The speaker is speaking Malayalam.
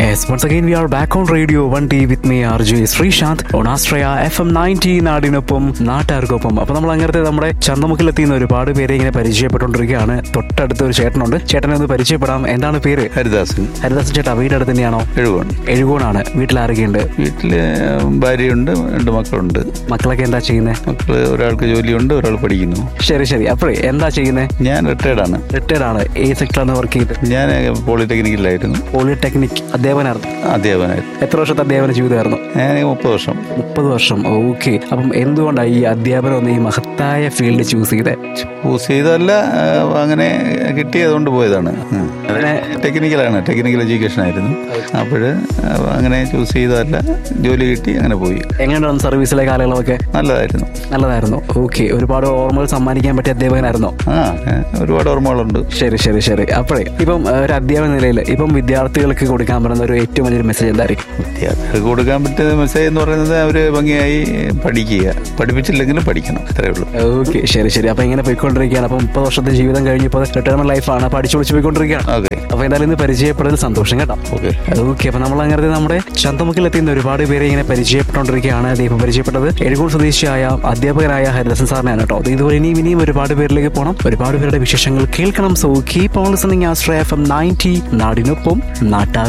Yes, once again we are back on Radio 1D with me RJ Sreesanth on Astraya FM 90 നാടിനൊപ്പം നാട്ടുകാർക്കൊപ്പം അപ്പൊ നമ്മൾ അങ്ങനത്തെ നമ്മുടെ ചന്തമുക്കിലെത്തിയുന്ന ഒരുപാട് പേരെ ഇങ്ങനെ പരിചയപ്പെട്ടുകൊണ്ടിരിക്കുകയാണ് തൊട്ടടുത്ത ഒരു ചേട്ടനുണ്ട് ചേട്ടനെ ഒന്ന് പരിചയപ്പെടാം എന്താണ് പേര് ഹരിദാസൻ ഹരിദാസൻ ചേട്ടാ വീട് അടുത്ത് തന്നെയാണോ എഴുകോൺ എഴുകോണാണ് വീട്ടിൽ ആരൊക്കെയുണ്ട് വീട്ടില് ഭാര്യയുണ്ട് രണ്ട് മക്കളുണ്ട് മക്കളൊക്കെ എന്താ ചെയ്യുന്നത് മക്കള് ഒരാൾക്ക് ജോലിയുണ്ട് ഒരാൾ പഠിക്കുന്നു ശരി ശരി അപ്പോഴേ എന്താ ചെയ്യുന്നത് ഞാൻ റിട്ടയർഡാണ് റിട്ടയർഡ് ആണ് ഏത് സെക്ടറാണ് വർക്ക് ചെയ്ത് ഞാൻ പോളിടെക്നിക്കിലായിരുന്നു പോളിടെക്നിക് അധ്യാപനായിരുന്നു അധ്യാപനായിരുന്നു എത്ര വർഷത്തെ അധ്യാപന ജീവിതമായിരുന്നു ഞാൻ മുപ്പത് വർഷം മുപ്പത് വർഷം ഓക്കെ അപ്പം എന്തുകൊണ്ടാണ് ഈ അധ്യാപനം ഒന്ന് ഈ മഹത്തായ ഫീൽഡ് ചൂസ് ചെയ്തത് ചൂസ് ചെയ്തല്ല ആ, അങ്ങനെ കിട്ടിയതുകൊണ്ട് പോയതാണ് ഉം. ടെക്നിക്കലാണ് ടെക്നിക്കൽ എഡ്യൂക്കേഷൻ ആയിരുന്നു അപ്പോൾ അങ്ങനെ ചൂസ് ചെയ്തതല്ല ജോലി കിട്ടി അങ്ങനെ പോയി എങ്ങനെയാണ് സർവീസിലെ കാലങ്ങളൊക്കെ നല്ലതായിരുന്നു നല്ലതായിരുന്നു ഓക്കെ ഒരുപാട് ഓർമ്മകൾ സമ്മാനിക്കാൻ പറ്റിയ അധ്യാപകനായിരുന്നോ ആ ഏ, ഒരുപാട് ഓർമ്മകളുണ്ട് ശരി ശരി ശരി അപ്പോഴേ ഇപ്പം ഏഹ്, ഒരു അധ്യാപന നിലയിൽ ഇപ്പം വിദ്യാർത്ഥികൾക്ക് കൊടുക്കാൻ പറ്റുന്ന ഒരു ഏറ്റവും വലിയൊരു മെസ്സേജ് എന്തായിരിക്കും വിദ്യാർത്ഥികൾക്ക് കൊടുക്കാൻ പറ്റുന്ന മെസ്സേജ് എന്ന് പറയുന്നത് അവർ ഭംഗിയായി പഠിക്കുക പഠിപ്പിച്ചില്ലെങ്കിലും പഠിക്കണം അത്രേ ഉള്ളൂ ഓക്കെ ശരി ശരി അപ്പൊ ഇങ്ങനെ പോയിക്കൊണ്ടിരിക്കുകയാണ് അപ്പം മുപ്പത് വർഷത്തെ ജീവിതം കഴിഞ്ഞ് ഇപ്പോൾ റിട്ടയർമെന്റ് ലൈഫാണ് അപ്പൊ അടിച്ചു പൊളിച്ച് പോയിക്കൊണ്ടിരിക്കുകയാണ് ഓക്കെ അപ്പൊ എന്തായാലും ഇന്ന് പരിചയപ്പെടൽ സന്തോഷം കേട്ടോ ഓക്കെ ഓക്കെ അപ്പൊ നമ്മൾ അങ്ങനെ നമ്മുടെ ചന്തമുക്കിലെത്തിയുന്ന ഒരുപാട് പേരെ ഇങ്ങനെ പരിചയപ്പെട്ടുകൊണ്ടിരിക്കുകയാണ് ദീപം പരിചയപ്പെട്ടത് എഴുകോൺ സ്വദേശിയായ അധ്യാപകനായ ഹരിദാസൻ സാറിനെയാണ് കേട്ടോ അത് ഇതുപോലെ ഇനിയും ഇനിയും ഒരുപാട് പേരിലേക്ക് പോകണം ഒരുപാട് പേരുടെ വിശേഷങ്ങൾ കേൾക്കണം സോ കീപ് ഓൺ ലിസണിങ് ആസ്ട്രേ എഫ് എം നയൻറ്റി നാടിനൊപ്പം നാട്ടാർ